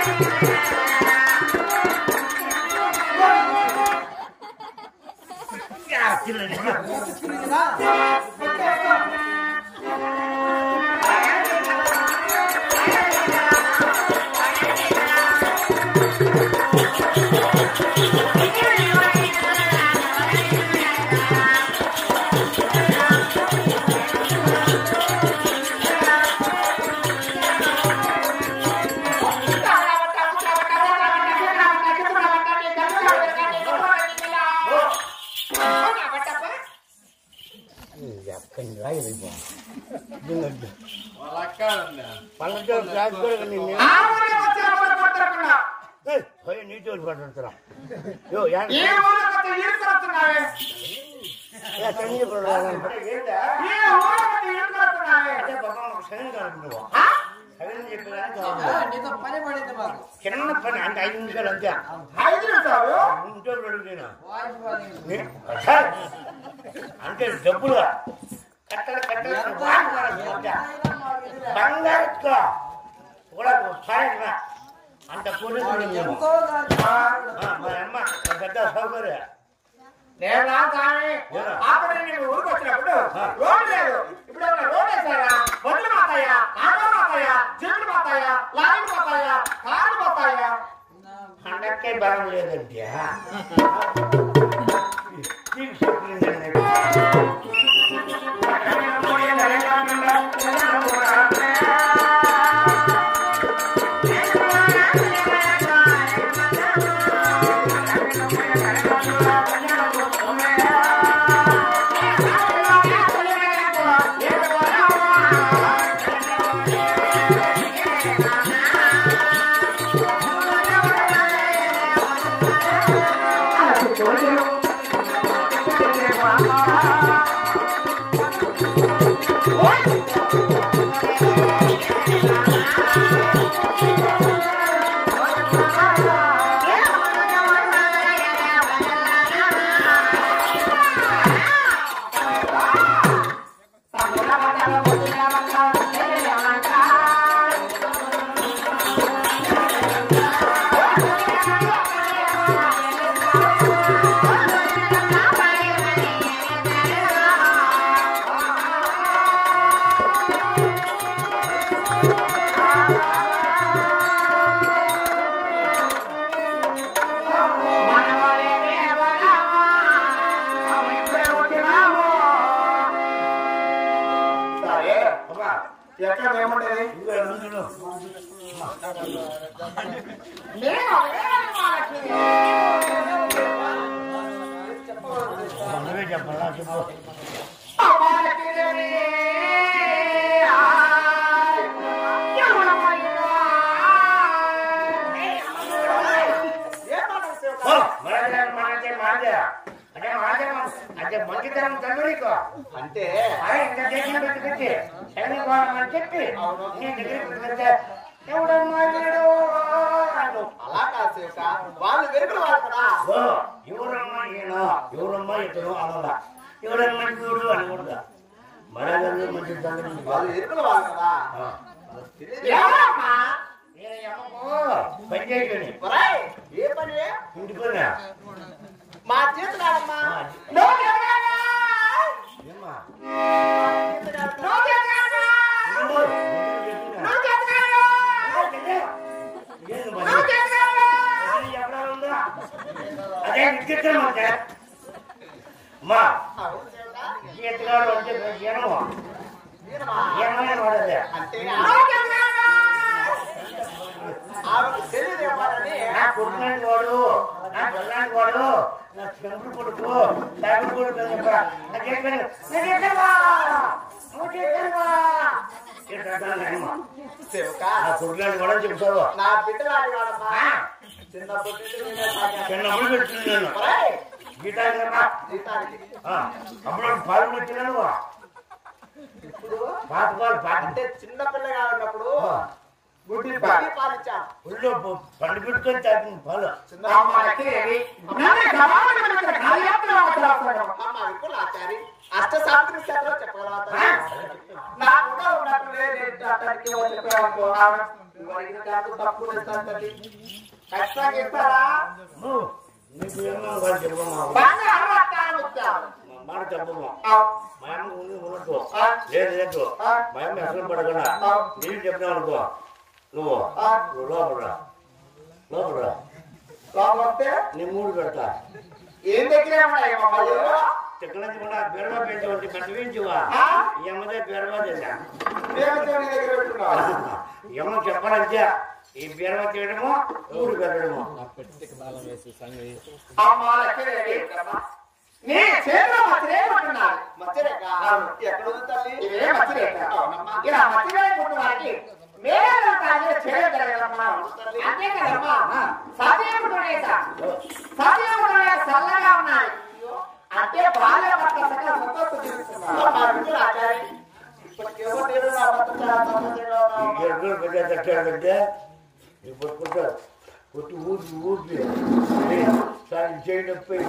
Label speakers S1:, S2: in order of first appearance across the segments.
S1: పల్లెటూరు రాజకీయ నిన్ను పోయి నీటి వాళ్ళు పడుతున్నా యో
S2: ఈ ఊరికొచ్చి ఈడుకొస్తున్నావే
S1: తల్లి పడాలి
S2: ఈ ఊరికొచ్చి ఈడుకొస్తున్నావే ఆ?
S3: నీతో పని పడింది మాకు
S1: చిన్న పని అంటే ఐదు నిమిషాలు అంతే
S2: ఐదు నిమిషాలు
S1: ఇంట్లో అడుగుతున్నా
S3: వాయిస్ బాగాలేదు.
S1: అంటే డబ్బులు కట్టలు కట్టలు బంగారు కూడా సాయంత్రం అంత కూలి
S3: ఎంతో కాదు.
S1: మా అమ్మ పెద్ద సౌకర్యం
S2: నేను రాగానే అప్పుడు నేను ఊరికి వచ్చినప్పుడు రోడ్డు లేదు ఇప్పుడు ఏమైనా రోడ్ వేసారా బొడ్లు పోతాయా ఆటోలు పోతాయా జీపులు పోతాయా లారీలు పోతాయా కార్లు పోతాయా
S1: పండక్కే బలం లేదంటే నీకు చెప్పిందండి
S2: ఎక్కడ ఏముంటది
S1: నువ్వే చెప్పాలా చెప్పు ఓ, మనదే, మనదే, మనదే. అంటే మనదే, అంటే మంచితనం తండ్రి నీకు.
S2: అంటే
S1: ఆయన ఇంత దేశం పెట్టి పెట్టి శని కోరమని చెప్పి నీ దగ్గరికి పెడితే ఎవడమ్మా వీడు అంటూ.
S2: అలా కాదు శివక వాళ్ళు వెరుగుడు వాళ్ళు కదా
S1: ఓ, ఎవరమ్మా ఈయన ఎవరమ్మా ఇతను అనదా ఎవరమ్మా చూడు అనకూడదు మనదంగా మంచి తండ్రి నీకు.
S2: వాళ్ళు వెరుగుడు వాళ్ళు కదా
S1: ఆ.
S2: ఎవరమ్మా
S1: ఏ అమ్మకో, పని చేయని
S2: ఒరేయ్, ఏ పని
S1: ఇంటి పని
S2: మా చేతులు ఆడమ్మా
S1: ఆ.
S2: నువ్వు ఎదగాలా?
S1: ఏమ్మా?
S2: నువ్వు ఎదగాలా?
S1: ఇదిగో, నేను చెప్తున్నా.
S2: నువ్వు ఎదగాలా?
S1: ఏంది మరి?
S2: నువ్వు ఎదగాలా?
S1: అసలు ఎక్కడ ఉందా? అదే విచిత్రం అంటే అమ్మా
S2: అవును శివక.
S1: ఎత్తుగాడు అంటే ఏమో
S2: ఈయనమా?
S1: ఏమైనా వాడదే
S2: అంటే నువ్వు ఎదగాలా? ఆమెకు తెలియదు ఏమోనని
S1: నా కొడుకులాంటి వాడు నా పిల్లాంటి వాడు నా చెంపుడు కొడుకు తాగుడు కొడుకు అని చెప్పరా నాకు చెప్పాను నేను ఎక్కడవా నువ్వు చెప్పావా
S2: శివక
S1: నా కొడుకులాంటి వాడు అని చెప్తావు
S2: నా బిడ్డ లాంటి వాడమ్మా
S1: ఆ,
S2: చిన్నప్పటి నుంచి నేనే సాకాను.
S1: చిన్నప్పుడు పెట్టుకున్నాను
S2: ఒరేయ్,
S1: గీతాంగమ్మా
S2: జీతానికి
S1: అప్పుడు పాలు పెట్టినాను
S2: ఇప్పుడు
S1: పాత పాలు పాత
S2: అంటే చిన్న పిల్లగా ఉన్నప్పుడు
S1: గుడ్డి
S2: బట్టి పాలిచ్చాను
S1: ఒళ్ళో పండు పెట్టుకొని తాగింది పాలు
S2: చిన్న అమ్మాయికి అమ్మ ఇప్పుడు ఆచారి అష్ట సాత్రి చెప్పగలవా నాకు ఉన్నట్టు లేదు అతనికి చెప్పాను నువ్వు అడిగిన కాదు తక్కువ ఇస్తాను తల్లి ఖచ్చితంగా ఇస్తారా
S1: నువ్వు నీకు ఏమో వాళ్ళు చెప్పమ్మా
S2: బాగా అర్హతాను వచ్చాను
S1: మాట చెప్పమ్మా
S2: ఆ,
S1: మా అమ్మ ఉంది ఉన్నట్టు
S2: ఆ.
S1: లేదు లేదు
S2: ఆ.
S1: మా అమ్మ అసలు పడకుండా
S2: ఆ.
S1: నేను చెప్పినావు అనుకో నువ్వు
S2: ఆ.
S1: నువ్వు లోపల లోపల
S2: లోపల వస్తే
S1: నీ మూడు పెడతా
S2: ఏం దగ్గరే ఉన్నాయి మమ్మల్ని
S1: ఎక్కడి నుంచి కూడా బెరవా పెంచవంటి మంచి వేయించువా
S2: ఆ?
S1: ఈ అమ్మదే బెరవా తెచ్చా
S2: దేవదేవుని దగ్గర పెట్టుకున్నావు
S1: ఏమో చెప్పాలంటే ఈ బెరవా చేయడము మూడు పెట్టడము
S2: అమ్మా లక్ష్మీ నీ చేతిలో మచ్చరేఖ ఉంటున్నారు మచ్చరేఖ ఎక్కడ ఉంది తల్లి ఇదే మచ్చరేఖ ఇలా మచ్చరేఖ ఉన్న వారికి మేలు కాదు చేయగలగమ్మా అంతే కదమ్మా సత్యముడునేత సత్యముడునే చల్లగా ఉన్నాయి అంటే బాల్య పట్ల సకల సంతోషం చూపిస్తున్నారు ఇప్పటికేమో నేను నా భర్త చాలా సంతోషంగా
S1: ఈ
S2: ఉన్నాను.
S1: ఎడ్లు పెట్టే తట్టాడంటే నీ పట్టుకుంటారు కొట్టి ఊపి ఊపి సాయం చేయి నొప్పి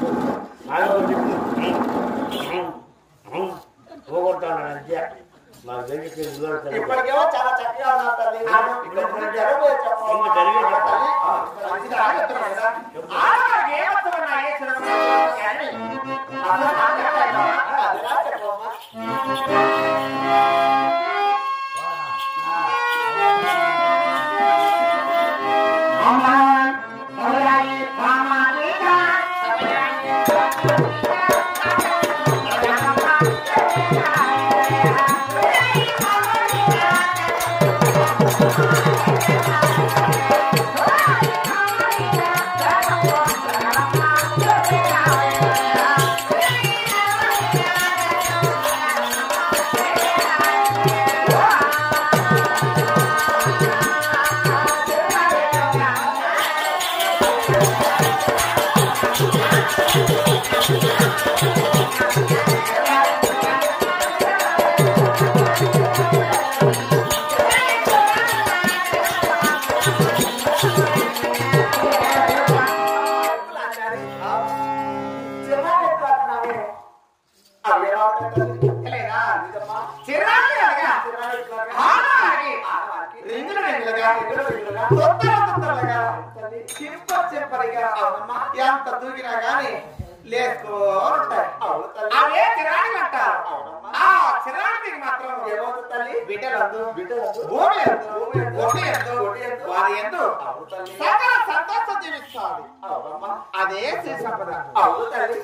S1: పోగొట్టాను అంతే నాకు తెలిసి
S2: ఇప్పటికేమో చాలా చక్కగా ఉన్నారు తల్లి ఇక్కడ ఉన్న జరగబోయే చెప్పు.
S1: ఇంకా జరిగే చెప్పు.
S2: తల్లి, మంచిది ఆలోచన కదా. ఆడవారికి ఏ వస్తువు ఉన్నా ఏ చిన్న ఉన్నా కానీ అసలు ఆలోచన అది రా చెప్పమ్మా. అమ్మా, మొదలై రామాలిగా, ఎంత దూకినా గానీ లేసుకోంటాయి అవే చిరాణి అంటారు ఆ చిరాణికి మాత్రం ఏమవుతుంది తల్లి బిడ్డలందు బిడ్డలందు భూమి ఎందు ఒడి ఎందు వారి ఎందు సకల సంతోషం జీవిస్తాడు అదే శ్రీ సంపద అవును తల్లి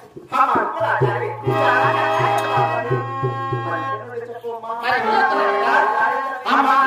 S2: అమ్మా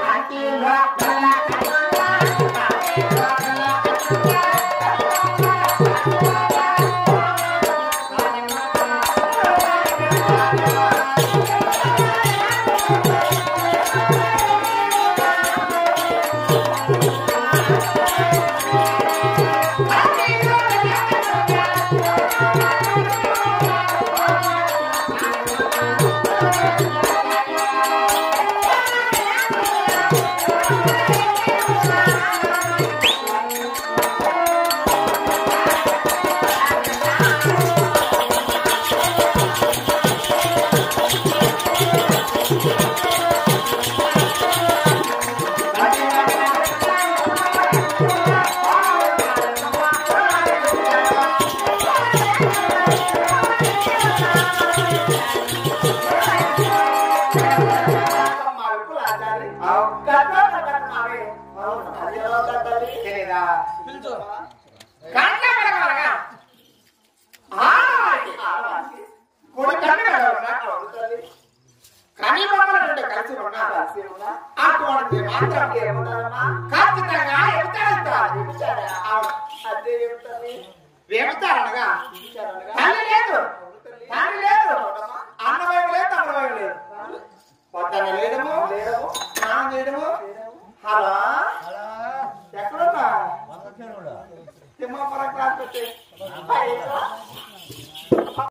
S3: పిలుచు
S2: కని బొమ్మలు కలిసి ఉన్నా అటువంటి మాత్రం ఖచ్చితంగా ఎత్తాడు వేపుతారనగా తల్లి లేదు తల్లి లేదు అన్నవైపు లేదు తమ్ముడవైపు లేదు పొద్దున లేడము స్నానం చేయడము హలో ఎక్కడున్నా తిమ్మాపురం క్లాస్ వచ్చి